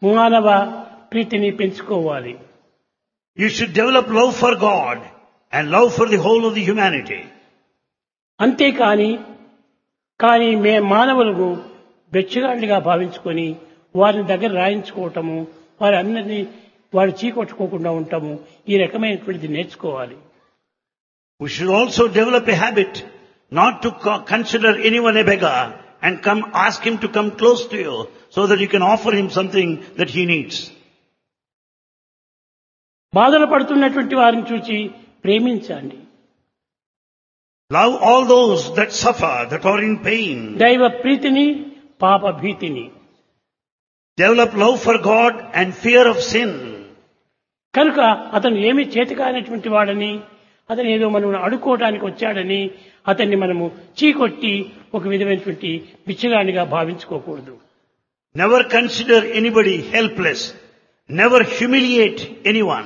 మానవ ప్రీతిని పెంచుకోవాలి You should develop love for God and love for the whole of the humanity. అంతేకాని కానీ మే మానవులను బెచ్చగాళ్ళుగా భావించుకొని వారిని దగ్గర రాయించుకోవటము వారి అందరినీ వారు చీకొట్టుకోకుండా ఉండటము ఈ రకమైనటువంటిది నేర్చుకోవాలి We should also develop a habit not to co- consider anyone a beggar and come ask him to come close to you so that you can offer him something that he needs. బాధలు పడుతున్నటువంటి వారిని చూచి ప్రేమించండి Love all those that suffer, that are in pain. దైవ ప్రీతిని పాప భీతిని Develop love for God and fear of sin. కనుక అతను ఏమీ చేతకానటువంటి వాడని అతను ఏదో మనం అడుక్కోవడానికి వచ్చాడని అతన్ని మనము చీకొట్టి ఒక విధమైనటువంటి బిచ్చగానిగా భావించుకోకూడదు Never consider anybody helpless. Never humiliate anyone.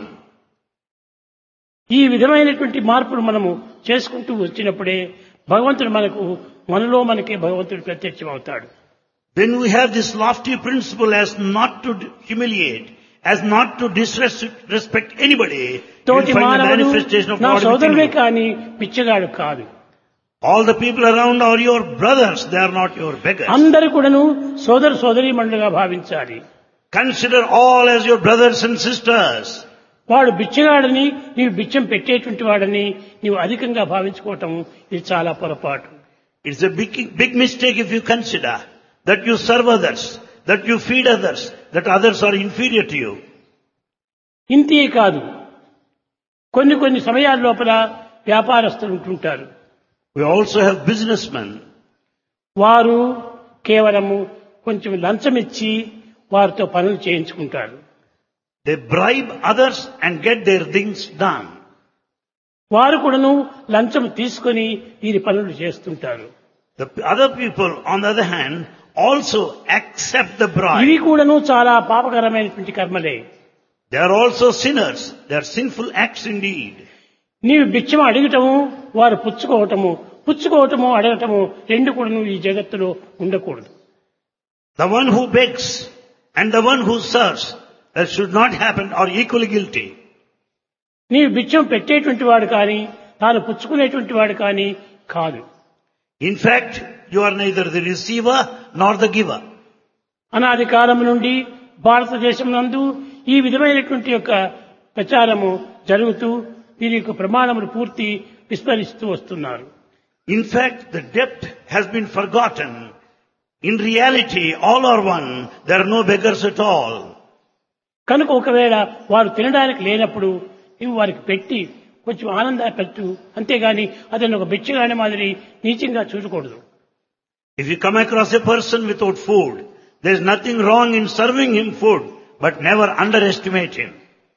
ఈ విధమైనటువంటి మార్పులు మనము చేసుకుంటూ వచ్చినప్పుడే భగవంతుడు మనకు మనలో మనకే భగవంతుడు ప్రత్యక్షం అవుతాడు When we have this lofty principle as not to humiliate, as not to disrespect anybody, you will తోటి find the మానవుడు manifestation of నా God within సోదరుడే you. కానీ పిచ్చగాడు కాదు All the people around are your brothers, they are not your beggars. అందరు కూడాను సోదర సోదరి మండలిగా భావించాలి Consider all as your brothers and sisters. వాడు బిచ్చగాడని నీవు బిచ్చం పెట్టేటువంటి వాడని నీవు అధికంగా భావించుకోవటం ఇది చాలా పొరపాటు It's a big, big mistake if you consider that you serve others, that you feed others, that others are inferior to you. ఇంతే కాదు కొన్ని కొన్ని సమయాల లోపల వ్యాపారస్తులు ఉంటుంటారు We also have businessmen. వారు కేవలము కొంచెం లంచం ఇచ్చి వారితో పనులు చేయించుకుంటారు They bribe others and get their things done. వారు కూడాను లంచం తీసుకొని వీరి పనులు చేస్తుంటారు The p- other people, on the other hand, also accept the bribe. ఇవి కూడాను చాలా పాపకరమైనటువంటి కర్మలే They are also sinners. They are sinful acts indeed. నీవు బిచ్చం అడగటము వారు పుచ్చుకోవటము పుచ్చుకోవటము అడగటము రెండు కూడాను ఈ జగత్తులో ఉండకూడదు The one who begs and the one who serves, that should not happen, are equally guilty. నీవు బిచ్చం పెట్టేటువంటి వాడు కానీ తాను పుచ్చుకునేటువంటి వాడు కానీ కాదు In fact, you are neither the receiver nor the giver. అనాది కాలం నుండి భారతదేశం నందు ఈ విధమైనటువంటి యొక్క ప్రచారము జరుగుతూ వీరి యొక్క ప్రమాణములు పూర్తి విస్మరిస్తూ వస్తున్నారు In fact, the depth has been forgotten. In reality, all are one. There are no beggars at all. కనుక ఒకవేళ వారు తినడానికి లేనప్పుడు ఇవి వారికి పెట్టి కొంచెం ఆనంద పెట్టు అంతేగాని అతను ఒక బిచ్చగాని మాదిరి నీచంగా చూడకూడదు If you come across a person without food, there is nothing wrong in serving him food, but never underestimate him.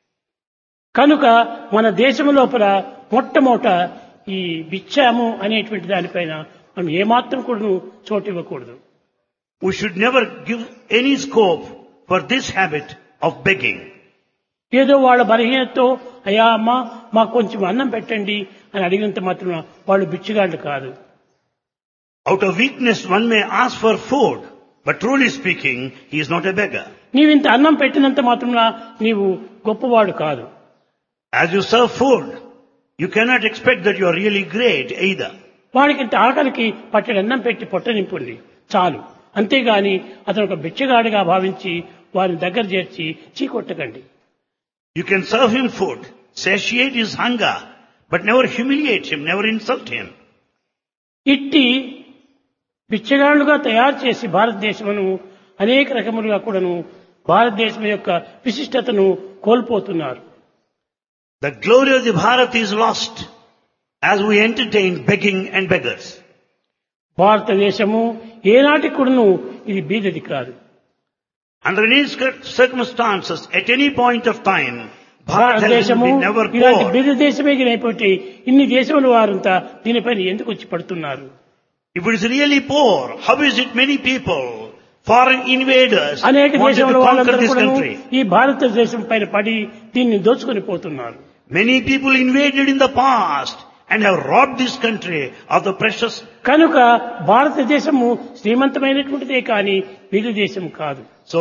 కనుక మన దేశం లోపల మొట్టమొదట ఈ బిచ్చాము అనేటువంటి దానిపైన మనం ఏమాత్రం కూడా చోటు ఇవ్వకూడదు We should never give any scope for this habit of begging. ఏదో వాళ్ళ బలహీనతో అయ్యా అమ్మ మాకు కొంచెం అన్నం పెట్టండి అని అడిగినంత మాత్రం వాళ్ళు బిచ్చగాళ్ళు కాదు Out of weakness, one may ask for food, but truly speaking, he is not a beggar. నీవు ఇంత అన్నం పెట్టినంత మాత్రం నీవు గొప్పవాడు కాదు As you serve food, you cannot expect that you are really great either. వాడికి ఇంత ఆకలికి పట్టెడు అన్నం పెట్టి పొట్ట నింపుంది చాలు అంతేగాని అతను ఒక బిచ్చగాడిగా భావించి వారిని దగ్గర చేర్చి చీకొట్టకండి You can serve him food, satiate his hunger, but never humiliate him, never insult him. ఇట్టి బిచ్చగాళ్లుగా తయారు చేసి భారతదేశమును అనేక రకములుగా కూడాను భారతదేశం యొక్క విశిష్టతను కోల్పోతున్నారు The glory of the Bharat is lost as we entertain begging and beggars. భారతదేశము ఏనాటికి కూడాను ఇది బీదది కాదు Under any cir- circumstances, at any point of time, Bharat has భారతదేశము been never ఇలాంటి poor. బీద దేశమే అయిపోతే ఇన్ని దేశముల వారంతా దీనిపైన ఎందుకు వచ్చి పడుతున్నారు If it is really poor, how is it many people, foreign invaders, అనేక wanted దేశముల to conquer వాళ్ళందరూ this కూడాను country? ఈ భారతదేశం పైన పడి దీన్ని దోచుకొని పోతున్నారు Many people invaded in the past and have robbed this country of the precious కనుక భారతదేశము శ్రీమంతమైనటువంటిదే కానీ బీద దేశం కాదు